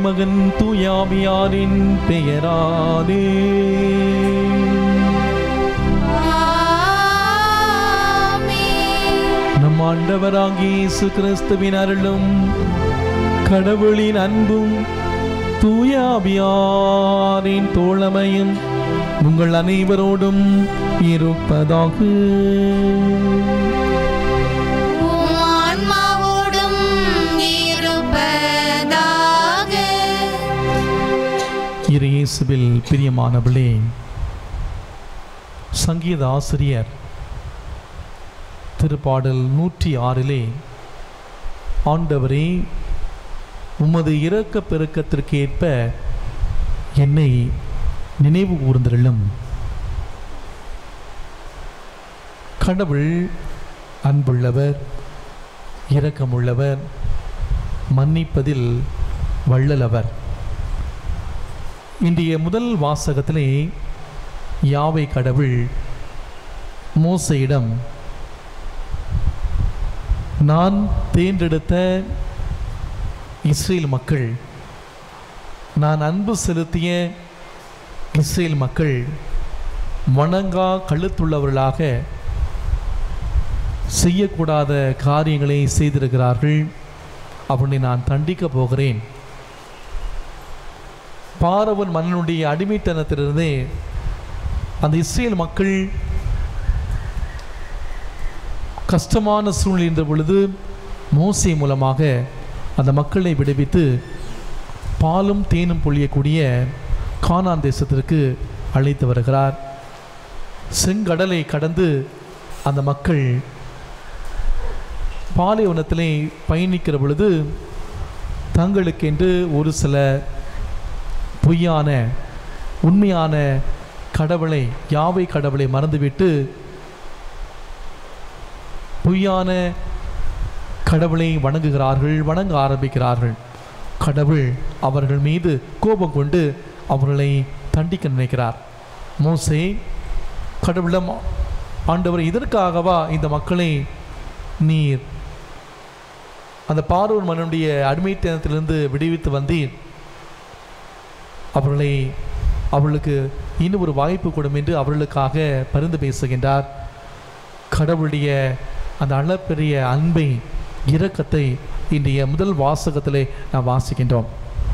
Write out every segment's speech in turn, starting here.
மகன் தூயாவியாரின் பெயராலே ஆமென். நம் ஆண்டவராகிய இயேசு கிறிஸ்துவின் அருளும் கடவுளின் அன்பும் தூயாவியாரின் தோழமையும் உங்கள் அனைவரோடும் இருப்பதாக உம் ஆன்மாவோடும் இருப்பதாக இரு இயேசுவில் பிரியமானவளே சங்கீத ஆசிரியர் திருப்பாடல் நூற்றி ஆறிலே ஆண்டவரே உமது இரக்க பெருக்கத்திற்கு ஏற்ப என்னை நினைவு கூர்ந்தருளும் கடவுள் அன்புள்ளவர் இரக்கமுள்ளவர் மன்னிப்பதில் வள்ளலவர் இன்றைய முதல் வாசகத்திலே யாவை கடவுள் மோசையிடம் நான் தேர்ந்தெடுத்த இஸ்ரேல் மக்கள் நான் அன்பு செலுத்திய இஸ்ரேல் மக்கள் வணங்கா கழுத்துள்ளவர்களாக செய்யக்கூடாத காரியங்களை செய்திருக்கிறார்கள் அவனை நான் தண்டிக்கப் போகிறேன் பாரவன் மன்னனுடைய அடிமைத்தனத்திலிருந்தே அந்த இஸ்ரேல் மக்கள் கஷ்டமான சூழ்நிலை இருந்த பொழுது மோசே மூலமாக அந்த மக்களை விடுவித்து பாலும் தேனும் பொழியக்கூடிய கானான் தேசத்திற்கு அழைத்து வருகிறார் செங்கடலை கடந்து அந்த மக்கள் பாலைவனத்திலே பயணிக்கிற பொழுது தங்களுக்கென்று ஒரு சில பொய்யான உண்மையான கடவுளை யாவை கடவுளை மறந்துவிட்டு பொய்யான கடவுளை வணங்குகிறார்கள் வணங்க ஆரம்பிக்கிறார்கள் கடவுள் அவர்கள் மீது கோபம் கொண்டு அவர்களை தண்டிக்க நினைக்கிறார் மோசே கடவுளம் ஆண்டவர் இதற்காகவா இந்த மக்களை நீர் அந்த பார்வன் மன்னனுடைய அடிமைத்தனத்திலிருந்து விடுவித்து வந்தீர் அவர்களை அவர்களுக்கு இன்னும் ஒரு வாய்ப்பு கொடும் என்று அவர்களுக்காக பரிந்து பேசுகின்றார் கடவுளுடைய அந்த அளப்பெரிய அன்பை இரக்கத்தை இன்றைய முதல் வாசகத்திலே நாம் வாசிக்கின்றோம்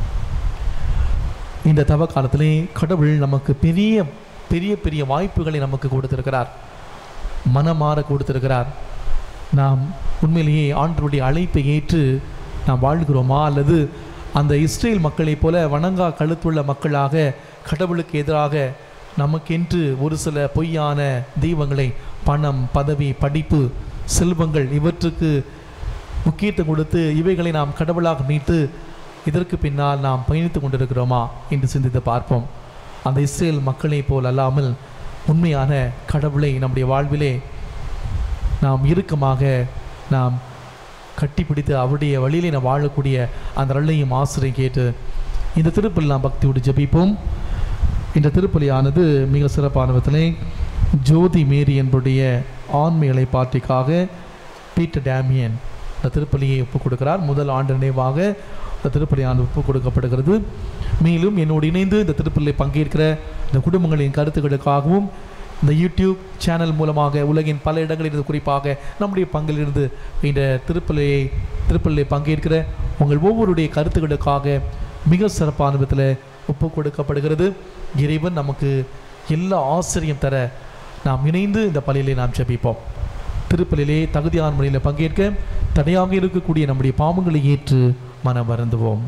இந்த தவ காலத்திலே கடவுள் நமக்கு பெரிய பெரிய பெரிய வாய்ப்புகளை நமக்கு கொடுத்திருக்கிறார் மனமாற கொடுத்திருக்கிறார் நாம் உண்மையிலேயே ஆண்டவருடைய அழைப்பை ஏற்று நாம் வாழ்கிறோமா அல்லது அந்த இஸ்ரேல் மக்களைப் போல வணங்கா கழுத்துள்ள மக்களாக கடவுளுக்கு எதிராக நமக்கென்று ஒரு சில பொய்யான தெய்வங்களை பணம் பதவி படிப்பு செல்வங்கள் இவற்றுக்கு முக்கியத்துவம் கொடுத்து இவைகளை நாம் கடவுளாக மீட்டு இதற்கு பின்னால் நாம் பயணித்து கொண்டிருக்கிறோமா என்று சிந்தித்து பார்ப்போம் அந்த இஸ்ரேல் மக்களைப் போல் அல்லாமல் உண்மையான கடவுளை நம்முடைய வாழ்விலே நாம் இறுக்கமாக நாம் கட்டிப்பிடித்து அவருடைய வழியிலே நாம் வாழக்கூடிய அந்த நல்லையும் ஆசிரியை கேட்டு இந்த திருப்பலி நாம் பக்தியோடு ஜெபிப்போம் இந்த திருப்பலியானது மிக சிறப்பான விதத்திலே ஜோதி மேரி என்புடைய ஆண்மைகளை பாட்டிக்காக பீட்டர் டேமியன் இந்த திருப்பலியை ஒப்புக் கொடுக்கிறார் முதல் ஆண்டு நினைவாக இந்த திருப்பலியானது ஒப்புக் கொடுக்கப்படுகிறது மேலும் என்னோடு இணைந்து இந்த திருப்பலியை பங்கேற்கிற இந்த குடும்பங்களின் கருத்துக்களுக்காகவும் இந்த யூடியூப் சேனல் மூலமாக உலகின் பல இடங்களிலிருந்து குறிப்பாக நம்முடைய பங்கிலிருந்து இந்த திருப்பலியை திருப்பலியை பங்கேற்கிற உங்கள் ஒவ்வொருடைய கருத்துக்களுக்காக மிக சிறப்பான விதத்தில் ஒப்பு கொடுக்கப்படுகிறது இறைவன் நமக்கு எல்லா ஆசிரியம் தர நாம் இணைந்து இந்த பள்ளியிலே நாம் ஜெபிப்போம் திருப்பலிலே தகுதியான முறையில் பங்கேற்க தடையாக இருக்கக்கூடிய நம்முடைய பாவங்களை ஏற்று மனம் வருந்துவோம்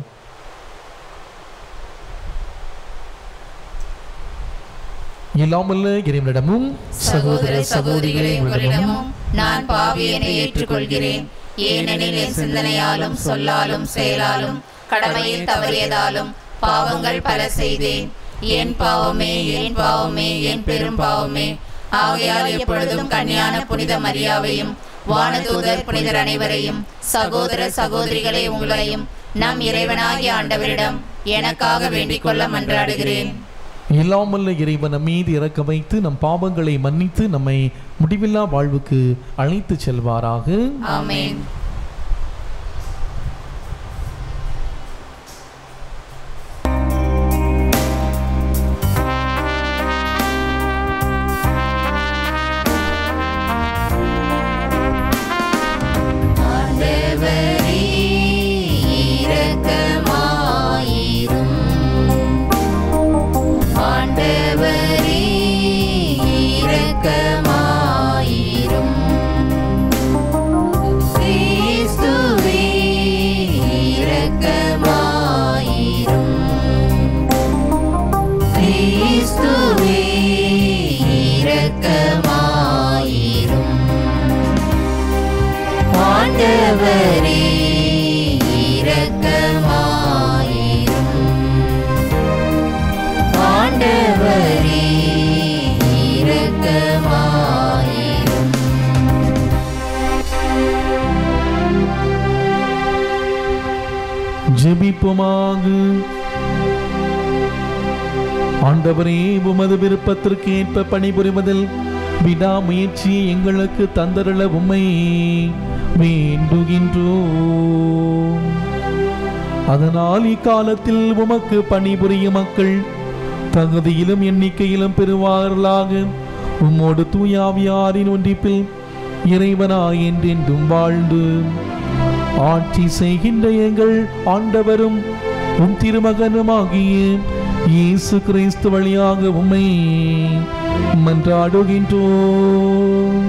இல்லாமல்ல இறைவனிடமும் சகோதர சகோதரிகளே உங்களிடமும் நான் பாவியனை ஏற்றுக்கொள்கிறேன் ஏனெனில் என் சிந்தனையாலும் சொல்லாலும் செயலாலும் கடமையில் தவறியதாலும் பாவங்கள் பல செய்தேன் என் பாவமே என் பாவமே என் பெரும் பாவமே ஆகையால் எப்பொழுதும் கன்னியான புனித மரியாவையும் வானதூதர் புனிதர் அனைவரையும் சகோதர சகோதரிகளே உங்களையும் நம் இறைவனாகிய ஆண்டவரிடம் எனக்காக வேண்டிக் கொள்ள மன்றாடுகிறேன் இல்லாமல்ல இறைவன் நம் மீது இறக்க வைத்து நம் பாவங்களை மன்னித்து நம்மை முடிவில்லா வாழ்வுக்கு அழைத்து செல்வாராக ஆமென் ஆண்டவரே இரக்கமாயிரும் ஆண்டவரே இரக்கமாயிரும் ஜெபிப்போமாக ஆண்டவரே உமது விருப்பத்திற்கு ஏற்ப பணிபுரிவதில் விடாமுயற்சியை எங்களுக்கு தந்தருள உம்மை வேண்டுகின்றோம் அதனால் இக்காலத்தில் உமக்கு பணிபுரியும் மக்கள் தகுதியிலும் எண்ணிக்கையிலும் பெறுவார்களாக உம்மோடு தூயாவியாரின் ஒன்றிப்பில் இறைவனாய் என்றென்றும் வாழ்ந்து ஆட்சி செய்கின்ற எங்கள் ஆண்டவரும் உம் திருமகனுமாகிய இயேசு கிறிஸ்து வழியாக உம்மை மன்றாடுகின்றோம்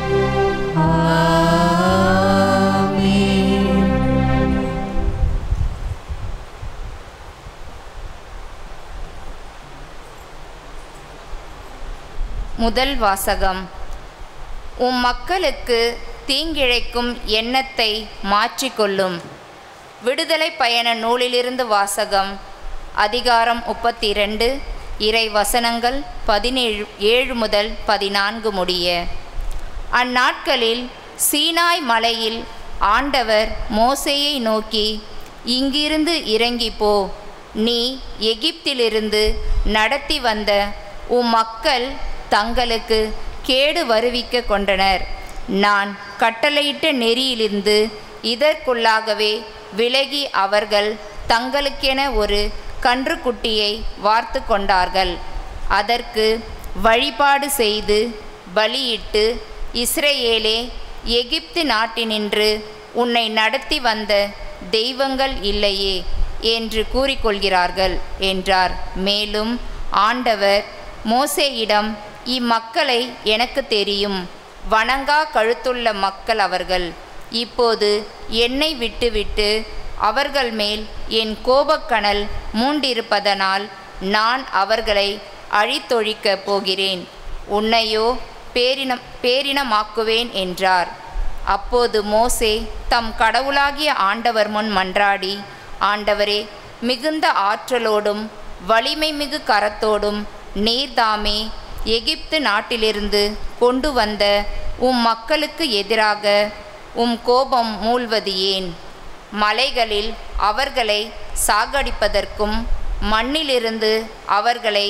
முதல் வாசகம் உம் மக்களுக்கு தீங்கிழைக்கும் எண்ணத்தை மாற்றிக்கொள்ளும் விடுதலை பயண நூலிலிருந்து வாசகம் அதிகாரம் முப்பத்தி இரண்டு இறை வசனங்கள் பதினேழு ஏழு முதல் பதினான்கு முடிய அந்நாட்களில் சீனாய் மலையில் ஆண்டவர் மோசேயை நோக்கி இங்கிருந்து இறங்கி போ நீ எகிப்திலிருந்து நடத்தி வந்த உம் மக்கள் தங்களுக்கு கேடு வருவிக்க கொண்டனர் நான் கட்டளையிட்ட நெறியிலிருந்து இதற்குள்ளாகவே விலகி அவர்கள் தங்களுக்கென ஒரு கன்றுக்குட்டியை வார்த்து கொண்டார்கள் அதற்கு வழிபாடு செய்து பலியிட்டு இஸ்ரேலே எகிப்து நாட்டினின்று உன்னை நடத்தி வந்த தெய்வங்கள் இல்லையே என்று கூறிக்கொள்கிறார்கள் என்றார் மேலும் ஆண்டவர் மோசேயிடம் இம்மக்களை எனக்கு தெரியும் வணங்கா கழுத்துள்ள மக்கள் அவர்கள் இப்போது என்னை விட்டுவிட்டு அவர்கள் மேல் என் கோபக்கனல் மூண்டிருப்பதனால் நான் அவர்களை அழித்தொழிக்கப் போகிறேன் உன்னையோ பேரினம் பேரினமாக்குவேன் என்றார் அப்போது மோசே தம் கடவுளாகிய ஆண்டவர் முன் மன்றாடி ஆண்டவரே மிகுந்த ஆற்றலோடும் வலிமை மிகு கரத்தோடும் நீர்தாமே எகிப்து நாட்டிலிருந்து கொண்டு வந்த உம் மக்களுக்கு எதிராக உம் கோபம் மூழ்வது ஏன் மலைகளில் அவர்களை சாகடிப்பதற்கும் மண்ணிலிருந்து அவர்களை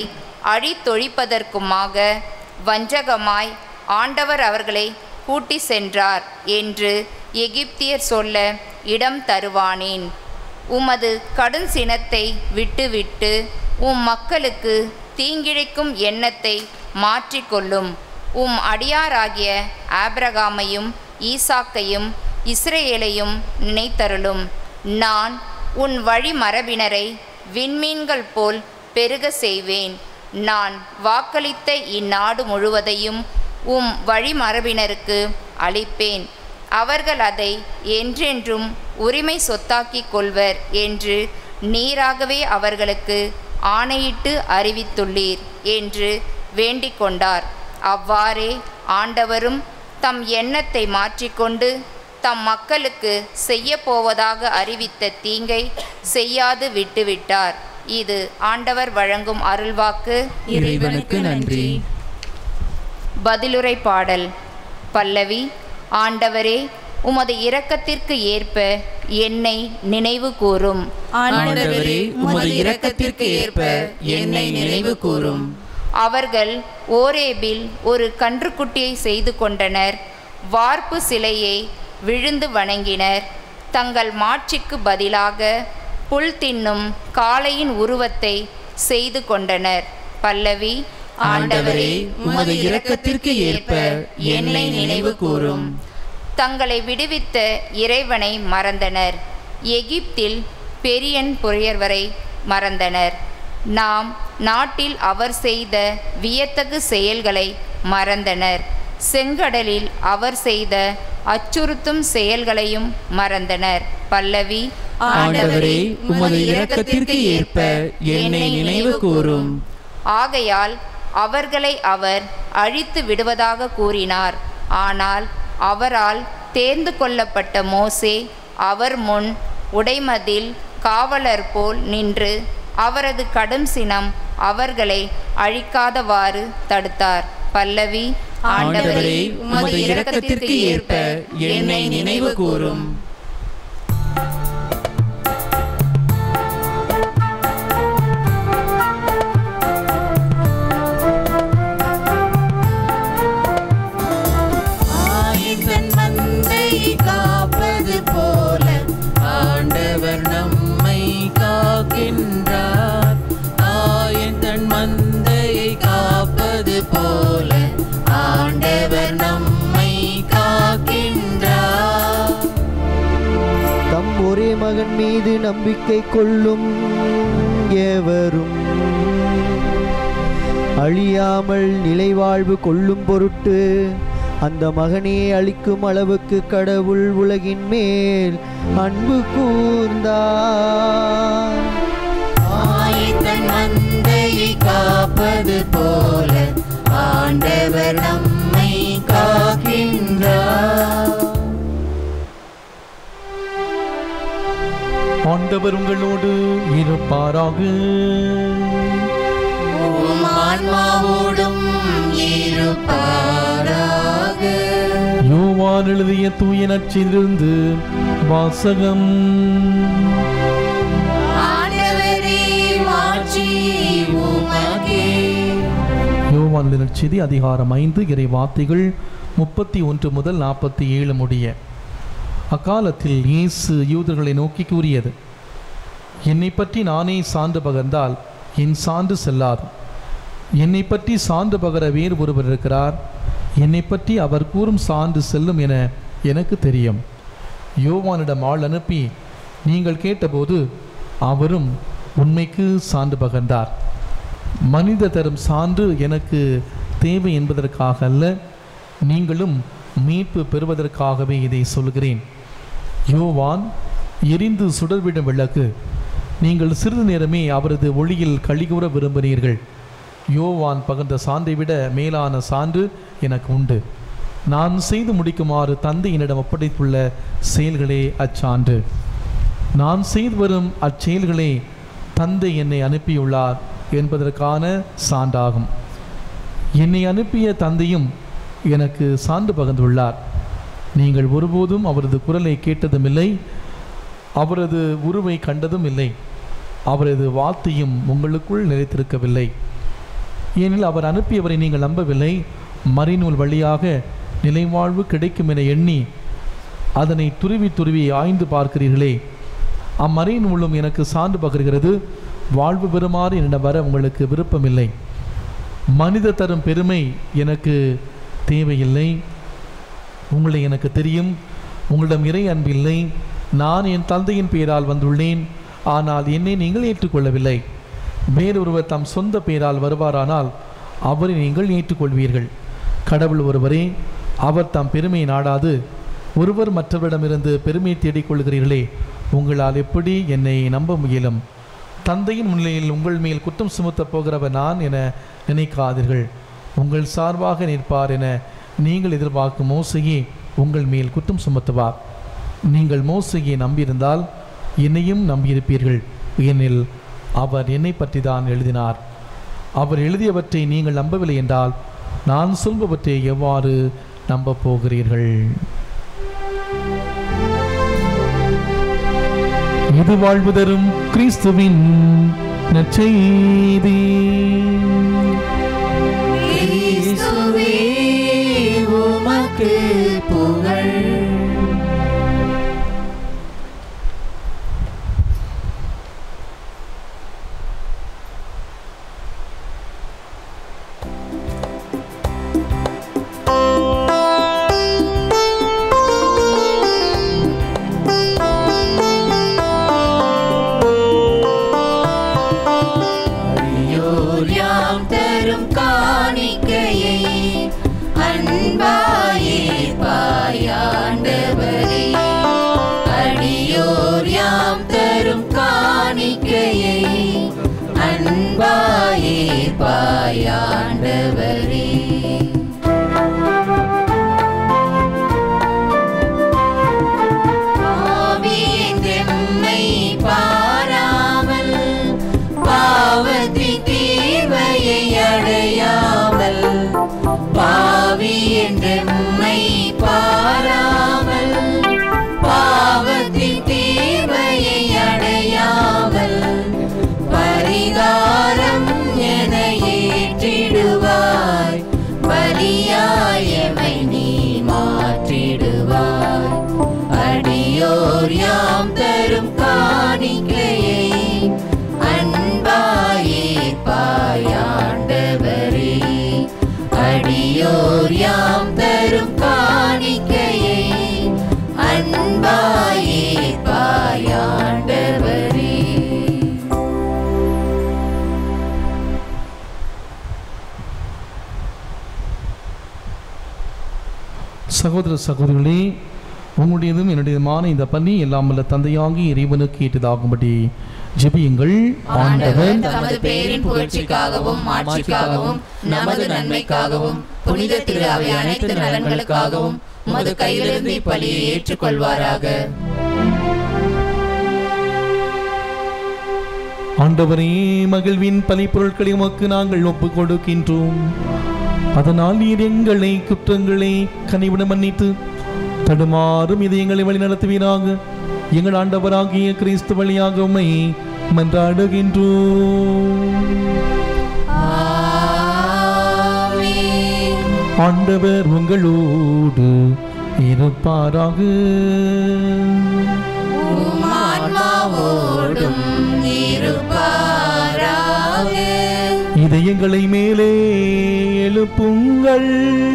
அழித்தொழிப்பதற்குமாக வஞ்சகமாய் ஆண்டவர் அவர்களை கூட்டி சென்றார் என்று எகிப்தியர் சொல்ல இடம் தருவானேன் உமது கடும் சினத்தை விட்டுவிட்டு உம் மக்களுக்கு தீங்கிழைக்கும் எண்ணத்தை மாற்றிக்கொள்ளும் உம் அடியாராகிய ஆபிரகாமையும் ஈசாக்கையும் இஸ்ரேலையும் நினைத்தருளும் நான் உன் வழிமரபினரை விண்மீன்கள் போல் பெருக செய்வேன் நான் வாக்களித்த இந்நாடு முழுவதையும் உம் வழிமரபினருக்கு அளிப்பேன் அவர்கள் அதை என்றென்றும் உரிமை சொத்தாக்கிக் கொள்வர் என்று நீராகவே அவர்களுக்கு ஆணையிட்டு அறிவித்துள்ளீர் என்று வேண்டிக் கொண்டார் அவ்வாறே ஆண்டவரும் தம் எண்ணத்தை மாற்றிக்கொண்டு தம் மக்களுக்கு செய்யப்போவதாக அறிவித்த தீங்கை செய்யாது விட்டுவிட்டார் இது ஆண்டவர் வழங்கும் அருள்வாக்கு இறைவனுக்கு நன்றி பதிலுரை பாடல் பல்லவி ஆண்டவரே உமது இரக்கத்திற்கு ஏற்ப என்னை நினைவு கூரும் ஆண்டவரே உமது இரக்கத்திற்கு ஏற்ப என்னை நினைவு கூரும் அவர்கள் ஓரேபில் ஒரு கன்றுக்குட்டியை செய்து கொண்டனர் வார்ப்பு சிலையை விழுந்து வணங்கினர் தங்கள் மாட்சிக்கு பதிலாக புல் தின்னும் காளையின் உருவத்தை செய்து கொண்டனர் பல்லவி ஆண்டவரே உமது இரக்கத்திற்கு ஏற்ப என்னை நினைவு கூரும் தங்களை விடுவித்த இறைவனை மறந்தனர் எகிப்தில் பெரியன் புரியர்வரை மறந்தனர் நாம் நாட்டில் அவர் செய்த வியத்தகு செயல்களை மறந்தனர் செங்கடலில் அவர் செய்த அச்சுறுத்தும் செயல்களையும் மறந்தனர் பல்லவி ஆண்டவரே உமது இரக்கத்திற்கு ஏற்ப என்னை நினைவு கூரும் ஆகையால் அவர்களை அவர் அழித்து விடுவதாக கூறினார் ஆனால் அவரால் தேர்ந்து கொள்ளப்பட்ட மோசே அவர் முன் உடைமதில் காவலர் போல் நின்று அவரது கடும் சினம் அவர்களை அழிக்காதவாறு தடுத்தார் பல்லவி ஆண்டவரே உமது இரக்கத்திற்கு ஏற்ப என்னை நினைவு கூரும் ஆயத்தன் மந்தையை காப்பது போல ஆண்டவர் நம்மை காக்கின்றார் ஆயத்தன் மந்தையை காப்பது போல ஆண்டவர் நம்மை காக்கின்றார் தம் ஒரே மகன் மீது நம்பிக்கை கொள்ளும் எவரும் அழியாமல் நிலைவாழ்வு கொள்ளும் பொருட்டு அந்த மகனே அளிக்கும் அளவுக்கு கடவுள் உலகின் மேல் அன்பு கூர்ந்தார் ஆயத்தன் மந்தையை காப்பது போல ஆண்டவர் நம்மை காக்கின்றார் ஆண்டவர் உங்களோடு இருப்பாராக உம் ஆன்மாவோடும் இருப்பாராக யோவான் எழுதிய தூய நற்செய்திலிருந்து வாசகம் ஆண்டவரே மாட்சி உமக்கே யோவான் எழுதிய நற்செய்தி அதிகாரம் ஐந்து இறை வார்த்தைகள் முப்பத்தி ஒன்று முதல் நாற்பத்தி ஏழு முடிய அக்காலத்தில் இயேசு யூதர்களை நோக்கி கூறியது என்னை பற்றி நானே சான்று பகர்ந்தால் என் சான்று செல்லாது என்னை பற்றி சான்று பகர வேறு ஒருவர் இருக்கிறார் என்னை பற்றி அவர் கூறும் சான்று செல்லும் என எனக்கு தெரியும் யோவானிடம் ஆள் அனுப்பி நீங்கள் கேட்டபோது அவரும் உண்மைக்கு சான்று பகர்ந்தார் மனித தரும் சான்று எனக்கு தேவை என்பதற்காக அல்ல நீங்களும் மீட்பு பெறுவதற்காகவே இதை சொல்கிறேன் யோவான் எரிந்து சுடர்விடும் விளக்கு நீங்கள் சிறிது நேரமே அவரது ஒளியில் கழிகூற விரும்பினீர்கள் யோவான் பகிர்ந்த சான்றை விட மேலான சான்று எனக்கு உண்டு நான் செய்து முடிக்குமாறு தந்தை என்னிடம் ஒப்படைத்துள்ள செயல்களே அச்சான்று நான் செய்து வரும் அச்செயல்களே தந்தை என்னை அனுப்பியுள்ளார் என்பதற்கான சான்றாகும் என்னை அனுப்பிய தந்தையும் எனக்கு சான்று பகிர்ந்துள்ளார் நீங்கள் ஒருபோதும் அவரது குரலை கேட்டதுமில்லை அவரது உருவை கண்டதும் இல்லை அவரது வார்த்தையும் உங்களுக்குள் நிலைத்திருக்கவில்லை ஏனில் அவர் அனுப்பியவரை நீங்கள் நம்பவில்லை மறைநூல் வழியாக நிலைவாழ்வு கிடைக்கும் என எண்ணி அதனை துருவி துருவி ஆய்ந்து பார்க்கிறீர்களே அம்மறை நூலும் எனக்கு சான்று பகர்கிறது வாழ்வு பெறுமாறு என்னிடம் வர உங்களுக்கு விருப்பமில்லை மனித தரும் பெருமை எனக்கு தேவையில்லை உங்களை எனக்கு தெரியும் உங்களிடம் இறை அன்பில்லை நான் என் தந்தையின் பெயரால் வந்துள்ளேன் ஆனால் என்னை நீங்கள் ஏற்றுக்கொள்ளவில்லை வேறொருவர் தம் சொந்த பெயரால் வருவாரானால் அவரை நீங்கள் ஏற்றுக்கொள்வீர்கள் கடவுள் ஒருவரே அவர் தம் பெருமையை நாடாது ஒருவர் மற்றவரிடமிருந்து பெருமையை தேடிக்கொள்கிறீர்களே உங்களால் எப்படி என்னை நம்ப முயலும் தந்தையின் முன்னிலையில் உங்கள் மேல் குற்றம் சுமத்தப் போகிறவர் நான் என நினைக்காதீர்கள் உங்கள் சார்பாக நிற்பார் என நீங்கள் எதிர்பார்க்கும் மோசையே உங்கள் மேல் குற்றம் சுமத்துவார் நீங்கள் மோசையை நம்பியிருந்தால் என்னையும் நம்பியிருப்பீர்கள் ஏனெனில் அவர் என்னை பற்றி தான் எழுதினார் அவர் எழுதியவற்றை நீங்கள் நம்பவில்லை என்றால் நான் சொல்பவற்றை எவ்வாறு நம்பப் போகிறீர்கள் இது வாழ்வு தரும் கிறிஸ்துவின் நற்செய்தி கிறிஸ்துவே உமக்கு புகழ் அடியோர் யாம் தரும் காணிக்கையை அன்பாயே பாயாண்டவரே அடியோர் யாம் தரும் காணிக்கையை அன்பாயே பாயாண்டவரே அன்பாயேற்பாய் ஆண்டவரே சகோதர சகோதரிகளே உங்களுடையதும் என்னுடையதுமான இந்த பள்ளி எல்லாம் வல்ல தந்தையாகி இறைவனுக்கு ஏற்றதாகும்படி ஜெபியுங்கள் ஆண்டவர் ஆண்டவர் தமது பேரின் புகழ்ச்சிக்காகவும் மாட்சிக்காகவும் நமது நன்மைக்காகவும் புனித திரு அவை அனைத்து நலன்களுக்காகவும் உமது கையிலிருந்து இப்பலியை ஏற்றுக்கொள்வாராக ஆண்டவரே மகிழ்வின் பலிப்பொருட்களை உமக்கு நாங்கள் ஒப்புக் கொடுக்கின்றோம் அதனால் நீர் எங்களை குற்றங்களை கனிவிட மன்னித்து தடுமாறும் இதயங்களை வழிநடத்துவீராக எங்கள் ஆண்டவராகிய கிறிஸ்து வழியாக உம்மை மன்றாடுகின்றோம் ஆண்டவர் உங்களோடு இருப்பாராக உம் ஆன்மாவோடும் இருப்பாராக இதயங்களை மேலே எழுப்புங்கள்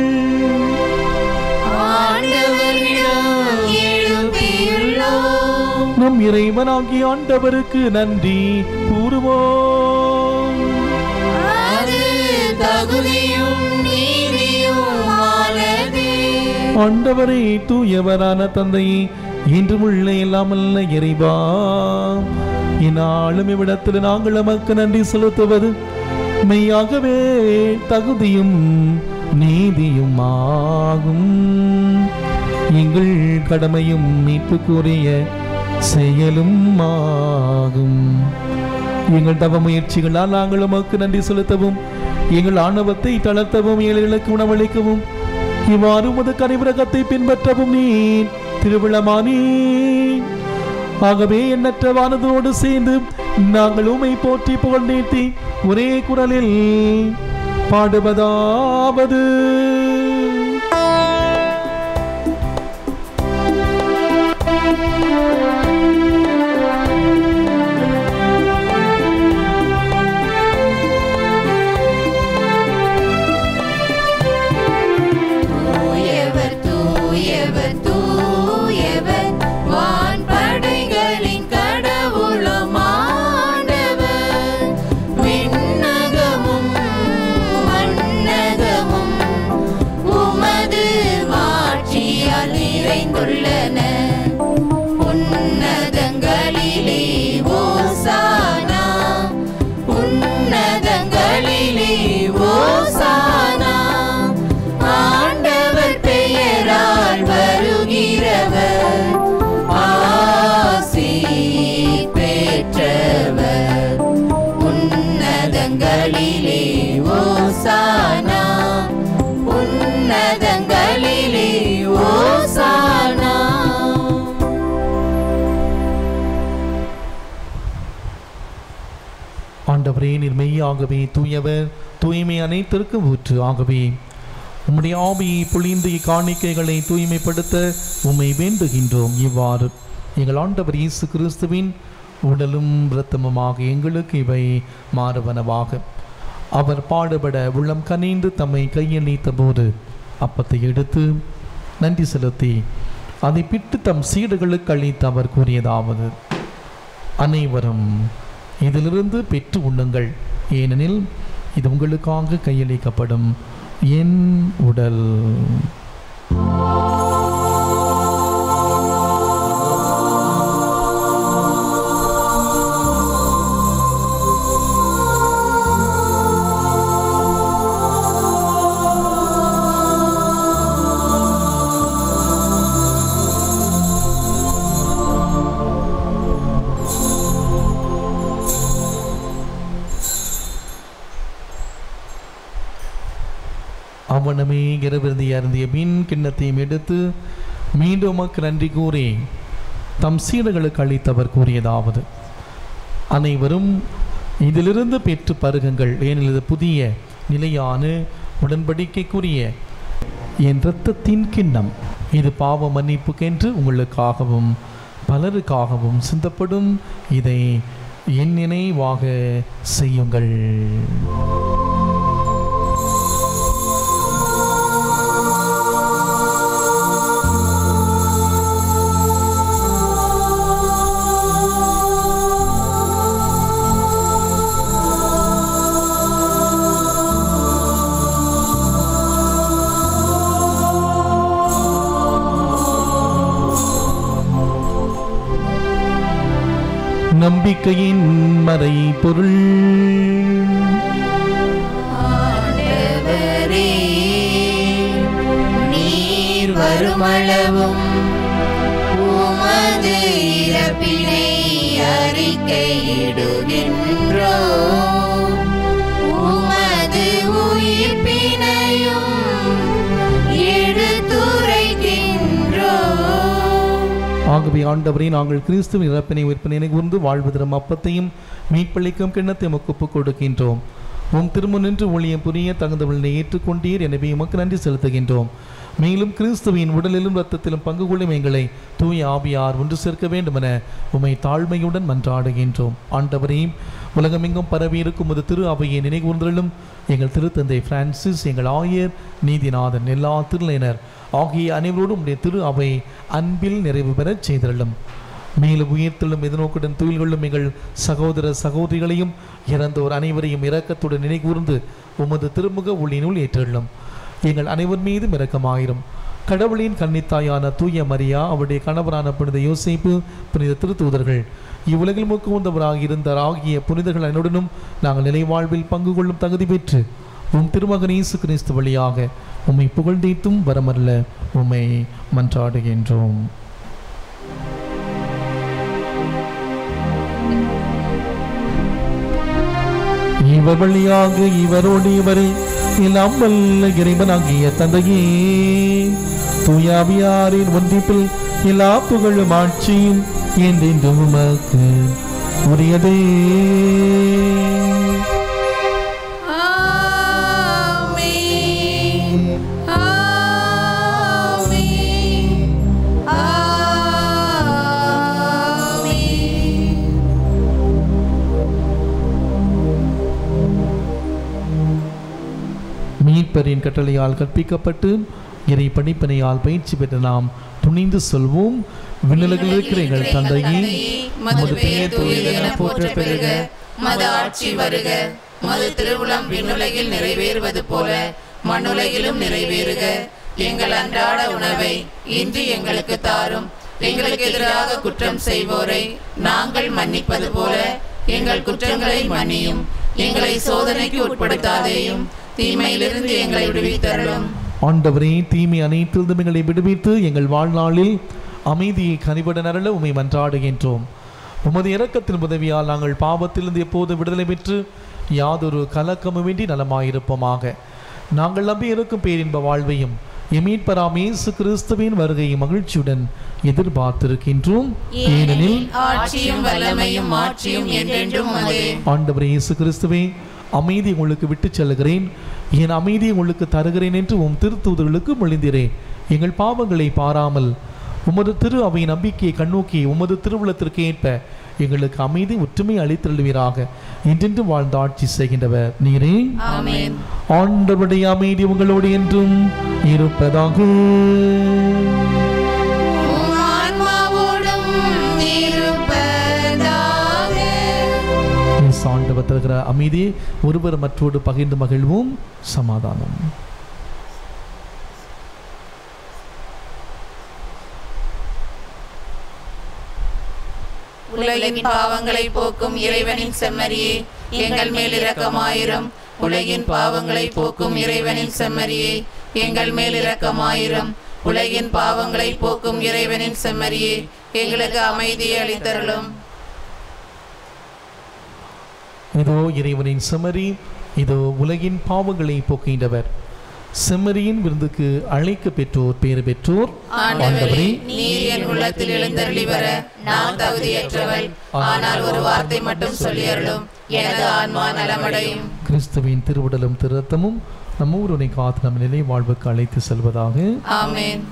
ஆண்டவரிடம் எழுப்பியுள்ளோம் நம் இறைவனாகிய ஆண்டவருக்கு நன்றி கூறுவோம் அது தகுதியும் நீதியுமானதே ஆண்டவரே தூயவரான தந்தையே இன்றும் உள்ள எல்லாமல்ல இறைவா இந்நாளும் இவ்விடத்தில் நாங்கள் நமக்கு நன்றி செலுத்துவது மெய்யாகவே தகுதியும் நீதியும் ஆகும் எங்கள் கடமையும் மீட்புக்குரிய செயலும் ஆகும் எங்கள் தவ முயற்சிகளால் நாங்கள் உமக்கு நன்றி செலுத்தவும் எங்கள் ஆணவத்தை தளர்த்தவும் ஏழைகளுக்கு உணவளிக்கவும் இவ்வாறு உமது கனிவிரகத்தை பின்பற்றவும் நீ திருவிழமானே ஆகவே எண்ணற்ற வானதோடு சேர்ந்து நாங்கள் உமை போற்றி புகழ்ந்தேத்தி ஒரே குரலில் பாடுவதாவது தூயவர் தூயவர் தூயவர் வான்படைகளின் கடவுளும் ஆண்டவர் விண்ணகமும் மண்ணகமும் உமது மாட்சியால் நிறைந்துள்ளன உன்னதங்களிலே ஓசானா உன்னதங்களிலே ஓசானா ஆண்டவர் பெயரால் வருகிறவர் ஆசி பெற்றவர் உன்னதங்களிலே ஓசானா உன்னதங்களிலே ஓசானா ஆண்டவரே நீர் மெய்யாகவே தூயவர் தூய்மை அனைத்திற்கும் ஊற்று ஆகவே உம்முடைய ஆவியை பொழிந்து இக்காணிக்கைகளை தூய்மைப்படுத்த உம்மை வேண்டுகின்றோம் இவ்வாறு எங்கள் ஆண்டவர் இயேசு கிறிஸ்துவின் உடலும் இரத்தமுமாக எங்களுக்கு இவை மாறுவனவாக அவர் பாடுபட உள்ளம் கனிந்து தம்மை கையளித்த போது அப்பத்தை எடுத்து நன்றி செலுத்தி அதை பிட்டு தம் சீடுகளுக்கு அளித்து அவர் கூறியதாவது அனைவரும் இதிலிருந்து பெற்று உண்ணுங்கள் ஏனெனில் இது உங்களுக்காக கையளிக்கப்படும் என் உடல் அவனமே இரவிருந்தி அருந்திய மீன் கிண்ணத்தையும் எடுத்து மீண்டும் உமக்கு நன்றி கூறி தம் சீடர்களுக்கு அளித்தவர் கூறியதாவது அனைவரும் இதிலிருந்து பெற்று பருகுங்கள் ஏனெனில் இது புதிய நிலையான உடன்படிக்கைக்குரிய என் இரத்தத்தின் கிண்ணம் இது பாவ மன்னிப்புக்கென்று உங்களுக்காகவும் பலருக்காகவும் சிந்தப்படும் இதை என் நினைவாக செய்யுங்கள் நம்பிக்கையின் மறை பொருள் ஆண்டவரே, நீர் வருமளவும் உமது இறப்பினை அறிக்கையிடுகின்றோ உமது உயிர்ப்பினையும் எடுத்துரைக்கின்றோ ஆகவே ஆண்டவரே நாங்கள் கிறிஸ்துவின் இறப்பினை உயிர்ப்பினை கூர்ந்து வாழ்வு தரும் அப்பத்தையும் மீட்பளிக்கும் கிண்ணத்தை உமக்கு ஒப்புக் கொடுக்கின்றோம் உம் திரும்ப நின்று ஊழியம் புரிய தகுந்தவளை ஏற்றுக்கொண்டீர் எனவே உமக்கு நன்றி செலுத்துகின்றோம் மேலும் கிறிஸ்துவின் உடலிலும் இரத்தத்திலும் பங்கு கொள்ளும் எங்களை தூய ஆவியார் ஒன்று சேர்க்க வேண்டுமென உம்மை தாழ்மையுடன் மன்றாடுகின்றோம் ஆண்டவரையும் உலகமெங்கும் பரவி இருக்கும் உமது திரு அவையை நினைகூர்ந்தலும் எங்கள் திருத்தந்தை பிரான்சிஸ் எங்கள் ஆயர் நீதிநாதன் எல்லா திருநிலையினர் ஆகிய அனைவரோடும் உடைய திரு அவை அன்பில் நிறைவு பெறச் செய்திருளும் மேலும் உயிர்த்தெழும் எதிர்நோக்குடன் துயில் கொள்ளும் எங்கள் சகோதர சகோதரிகளையும் இறந்தோர் அனைவரையும் இரக்கத்துடன் நினைகூர்ந்து உமது திருமுக ஒளியினுள் ஏற்றெள்ளும் எங்கள் அனைவர் மீதும் இரக்கமாயிரும் கடவுளின் கன்னித்தாயான தூய மரியா அவருடைய கணவரான புனித யோசேப்பு புனித திருத்தூதர்கள் இவ்வுலகில் முக்குவந்தவராக இருந்த ஆகிய புனிதர்கள் அனைவருடனும் நாங்கள் நிலைவாழ்வில் பங்கு கொள்ளும் தகுதி பெற்று உம் திருமகன் இயேசு கிறிஸ்து வழியாக உம்மை புகழ்ந்தீத்தும் வரமல்ல உம்மை மன்றாடுகின்றோம் இவர் வழியாக இவரோடு இவரை எல்லாம் வல்ல இறைவனாகிய தந்தையே தூயாவியாரின் ஒன்றிப்பில் எல்லா புகழும் ஆட்சியும் என்றென்றும் உமக்கு உரியதே ஆமென். ஆமென். ஆமென். மீட்பரின் கட்டளையால் கற்பிக்கப்பட்டு இறை படிப்பினையால் பயிற்சி பெற்ற நாம் துணிந்து சொல்வோம் விண்ணுலகில் இருக்கிற எங்கள் தந்தையே மது பெயர் தூயது என போற்ற பெருக மது ஆட்சி வருக மது திருவுளம் விண்ணுலகில் நிறைவேறுவது போல மண்ணுலகிலும் நிறைவேறுக எங்கள் அன்றாட உணவை இன்று எங்களுக்கு தாரும் எங்களுக்கு எதிராக குற்றம் செய்வோரை நாங்கள் மன்னிப்பது போல எங்கள் குற்றங்களை மன்னியும் எங்களை சோதனைக்கு உட்படுத்தாதேயும் தீமையிலிருந்து எங்களை விடுவித்தருளும் ஆண்டவரே தீமை அனைத்திலிருந்தும் எங்களை விடுவித்து எங்கள் வாழ்நாளில் அமைதியை கனிவுடன் அருள உமை மன்றாடுகின்றோம் உமது இரக்கத்தின் உதவியால் நாங்கள் பாவத்திலிருந்து எப்போது விடுதலை பெற்று யாதொரு கலக்கமுமின்றி நலமாயிருப்போமாக நாங்கள் நம்பி இருக்கும் பேரின்ப வாழ்வையும் எமீட்பராம் இயேசு கிறிஸ்துவின் வருகையை மகிழ்ச்சியுடன் எதிர்பார்த்திருக்கின்றோம் ஏனெனில் ஆட்சியும் வல்லமையும் ஆட்சியும் என்றென்றும் உமதே ஆண்டவர் இயேசு கிறிஸ்துவே அமைதி உங்களுக்கு விட்டுச் செல்கிறேன் என் அமைதியை உங்களுக்கு தருகிறேன் என்று உம் திருத்தூதர்களுக்கு மொழிந்தீரேன் எங்கள் பாவங்களை பாராமல் உமது திரு அவை நம்பிக்கையை கண்ணோக்கி உமது திருவுளத்திற்கு ஏற்ப எங்களுக்கு அமைதி ஒற்றுமை அளித்தருள்வீராக என்றென்றும் வாழ்ந்து ஆட்சி செய்கின்றவர் நீரே ஆமென் ஆண்டவருடைய அமைதி உங்களோடு என்றும் இருப்பதாக உம் ஆன்மாவோடும் இருப்பதாக இயேசு ஆண்டவர் தருகிற அமைதி ஒருவர் மற்றோடு பகிர்ந்து மகிழ்வோம் சமாதானம் உலகின் பாவங்களை போக்கும் இறைவனின் செம்மறியே எங்கள் மேல் இரக்கமாயிரும் உலகின் பாவங்களை போக்கும் இறைவனின் செம்மறியே எங்கள் மேல் இரக்கமாயிரும் உலகின் பாவங்களை போக்கும் இறைவனின் செம்மறியே எங்களுக்கு அமைதியை அளித்தருளும் இதோ இறைவனின் செம்மறி இதோ உலகின் பாவங்களை போக்கின்றவர் செம்மறியின் விருந்துக்கு அழைக்க பெற்றோர் பேறு பெற்றோர் ஆண்டவரே நீர் என் உள்ளத்தில் எழுந்தருளி வர நான் தகுதியற்றவள் ஆனால் ஒரு வார்த்தை மட்டும் சொல்லியருளும் எனது ஆன்மா நலமடையும் கிறிஸ்துவின் திருவுடலும் திருரத்தமும் நம்ம ஊருனை காத்து நம் நிலை வாழ்வுக்கு அழைத்து செல்வதாக ஆமென்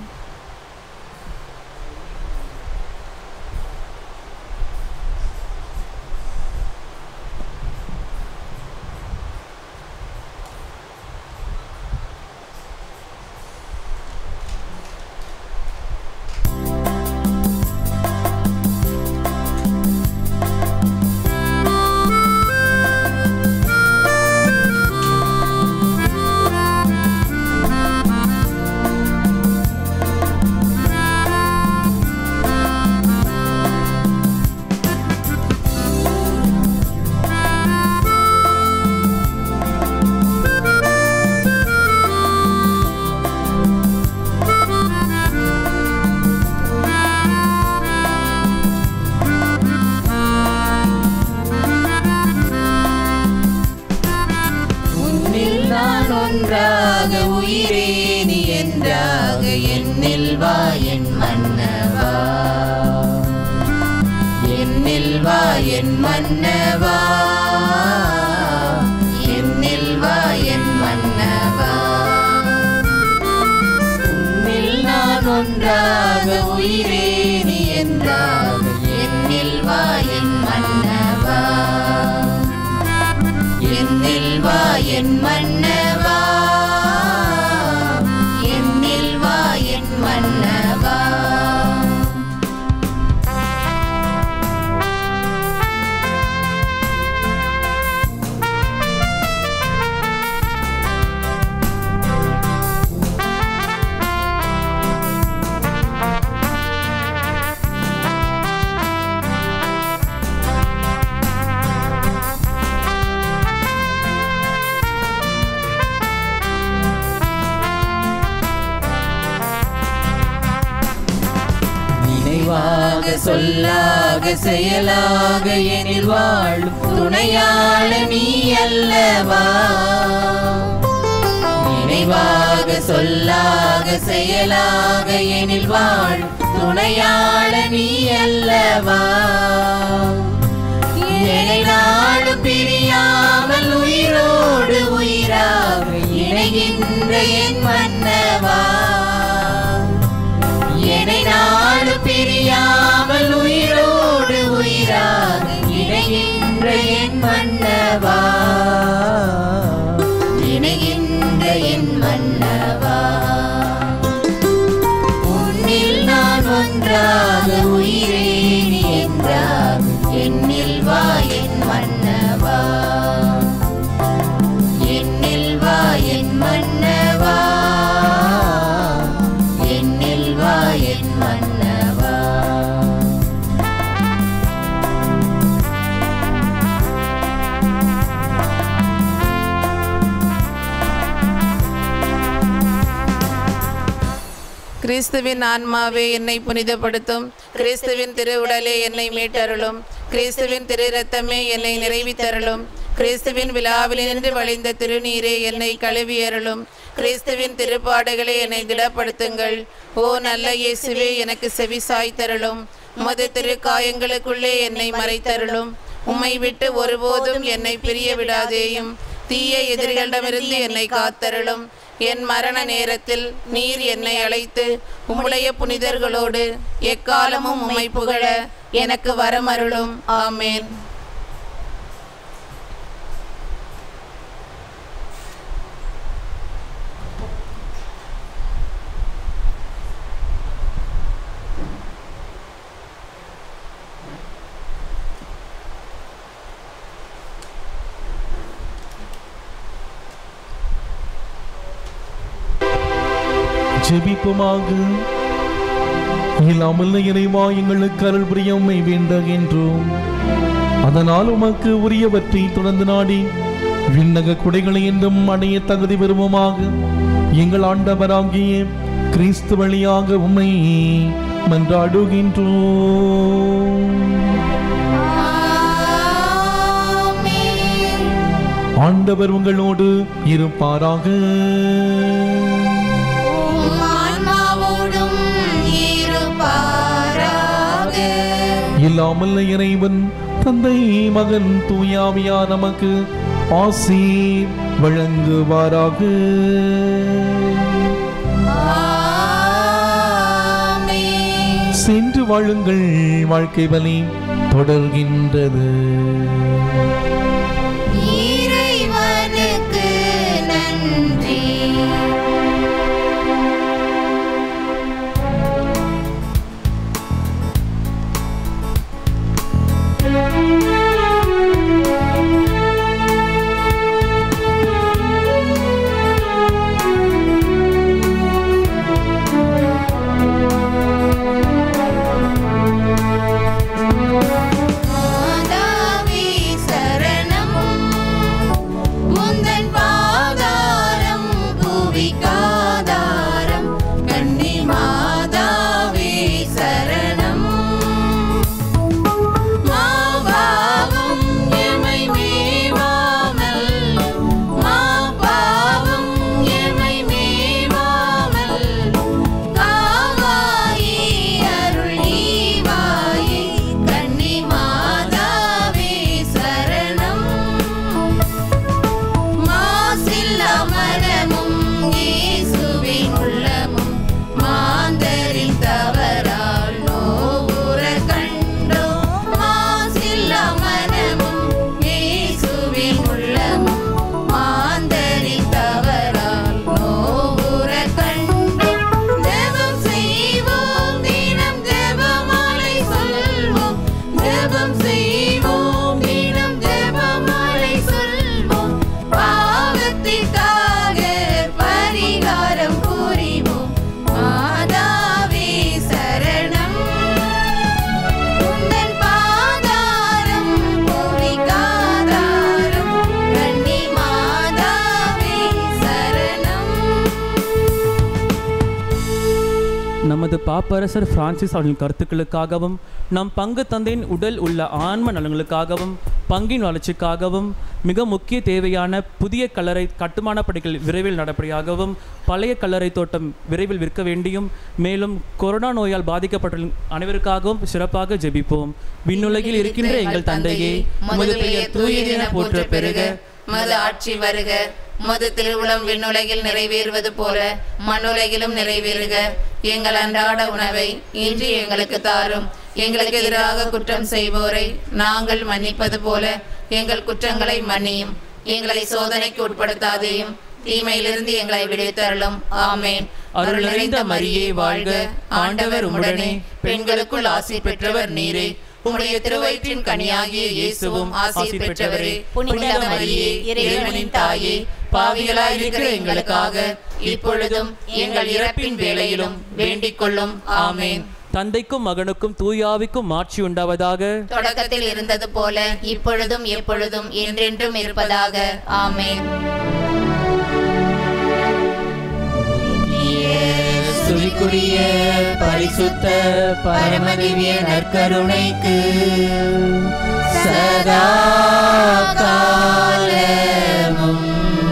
ஆ வா என் மன்னவா என்னில் வா என் மன்னவா என்னில் வா என் மன்னவா உன்னில் நான் ஒன்றாக உயிரே நீ என்றாக என்னில் வா என் மன்னவா என்னில் வா என் மன்னவா என்னில் வா என் மன்னவா நினைவாக சொல்லாக செயலாக எனில் வாழும் துணையாள நீ அல்லவா நினைவாக சொல்லாக செயலாக எனில் வாழும் துணையாள நீ அல்லவா என்னை நாளும் பிரியாமல் உயிரோடு உயிராக இணைகின்ற என் மன்னவா என்னை நாடு பிரியாமல் உயிரோடு உயிராக இணைகின்ற என் மன்னவா இணைகின்ற என் மன்னவா உன்னில் நான் ஒன்றாக உயிரே நீ என்றாக என்னில் வா என் மன்னவா என்னில் வா என் மன்னவா என்னில் வா என் மன்னவா கிறிஸ்துவின் ஆன்மாவே என்னை புனிதப்படுத்தும் கிறிஸ்துவின் திருவுடலே என்னை மீட்டருளும் கிறிஸ்துவின் திரு ரத்தமே என்னை நிறைவித்தருளும் கிறிஸ்துவின் விழாவிலிருந்து வழிந்த திருநீரே என்னை கழுவியருளும் கிறிஸ்துவின் திருப்பாடுகளே என்னை திடப்படுத்துங்கள் ஓ நல்ல இயேசுவே எனக்கு செவி சாய்த்தருளும் உமது திருக்காயங்களுக்குள்ளே என்னை மறைத்தருளும் உம்மை விட்டு ஒருபோதும் என்னை பிரிய விடாதேயும் தீய எதிரிகளிடமிருந்து என்னை காத்தருளும் என் மரண நேரத்தில் நீர் என்னை அழைத்து உம்முடைய புனிதர்களோடு எக்காலமும் உம்மை புகழ எனக்கு வரமருளும் ஆமேன் ஜெபிப்புமாக இல்லாமல் இறைவா எங்களுக்கு அருள் புரிய உம்மை வேண்டுகின்றோம் அதனால் உமக்கு உரியவற்றை தொடர்ந்து நாடி விண்ணக குடைகளை என்றும் அடைய தகுதி பெறுவோமாக எங்கள் ஆண்டவராகிய கிறிஸ்து வழியாக உம்மை மன்றாடுகின்றோம் ஆண்டவர் உங்களோடு இருப்பாராக உம் ஆன்மாவோடும் இருப்பாராக இல்லாமல் இறைவன் தந்தை மகன் தூயாவியா நமக்கு ஆசி வழங்குவாராக ஆமென். சென்று வாழுங்கள் வாழ்க்கை பலி தொடர்கின்றது இறைவனுக்கு நன்றி மாதாவே சரணம் நமது பாப்பரசர் பிரான்சிஸ் அவர்களின் கருத்துக்களுக்காகவும் நம் பங்கு தந்தையின் உடல் உள்ள ஆன்ம நலன்களுக்காகவும் பங்கின் வளர்ச்சிக்காகவும் மிக முக்கிய தேவையான புதிய கல்லறை கட்டுமான பணிகள் விரைவில் நடப்படியாகவும் பழைய கல்லறை தோட்டம் விரைவில் விற்க வேண்டியும் மேலும் கொரோனா நோயால் பாதிக்கப்பட்ட அனைவருக்காகவும் சிறப்பாக ஜெபிப்போம் விண்ணுலகில் இருக்கின்ற எங்கள் தந்தையே உமது பெயர் தூயதென போற்ற பெருக மது ஆட்சி வருக மது திருவுளம் விண்ணுலகில் நிறைவேறுவது போல மண்ணுலகிலும் நிறைவேறுக எங்கள் அன்றாட உணவை இன்று எங்களுக்கு தாரும் எங்களுக்கு எதிராக குற்றம் செய்வோரை நாங்கள் மன்னிப்பது போல எங்கள் குற்றங்களை மன்னியும் எங்களை சோதனைக்கு உட்படுத்தாதேயும் தீமையிலிருந்து எங்களை விடுவித்தருளும் ஆமேன் அருள் நிறைந்த மரியே வாழ்க ஆண்டவர் உம்முடனே பெண்களுக்குள் ஆசி பெற்றவர் நீரே உம்முடைய திருவயிற்றின் கனியாகிய இயேசுவும் ஆசி பெற்றவரே புனித மரியே இறைவனின் தாயே பாவிகளாய் இருக்கிற எங்களுக்காக இப்பொழுதும் எங்கள் இறப்பின் வேளையிலும் வேண்டிக் கொள்ளும் ஆமேன் தந்தைக்கும் மகனுக்கும் தூயாவிக்கும் மாட்சி உண்டாவதாக தொடக்கத்தில் இருந்தது போல இப்பொழுதும் எப்பொழுதும் என்றென்றும் இருப்பதாக ஆமேன் சுவிக்குரிய பரிசுத்த பரமதிவிய நற்கருணைக்கு சதா காலமும்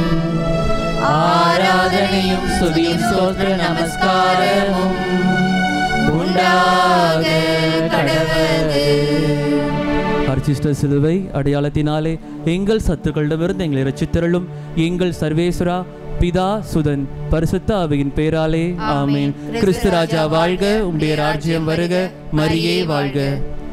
ஆராதனையும் சுதியும் சோத்திர நமஸ்காரமும் உண்டாக கடவது அர்ச்சிஷ்ட சிலுவை அடையாளத்தினாலே எங்கள் சத்துக்களிடமிருந்து எங்களை ரட்சித்தருளும் எங்கள் சர்வேஸ்வரா பிதா சுதன் பரிசுத்த ஆவியின் பேராலே ஆமேன் கிறிஸ்து ராஜா வாழ்க உம்முடைய ராஜ்யம் வருக மரியே வாழ்க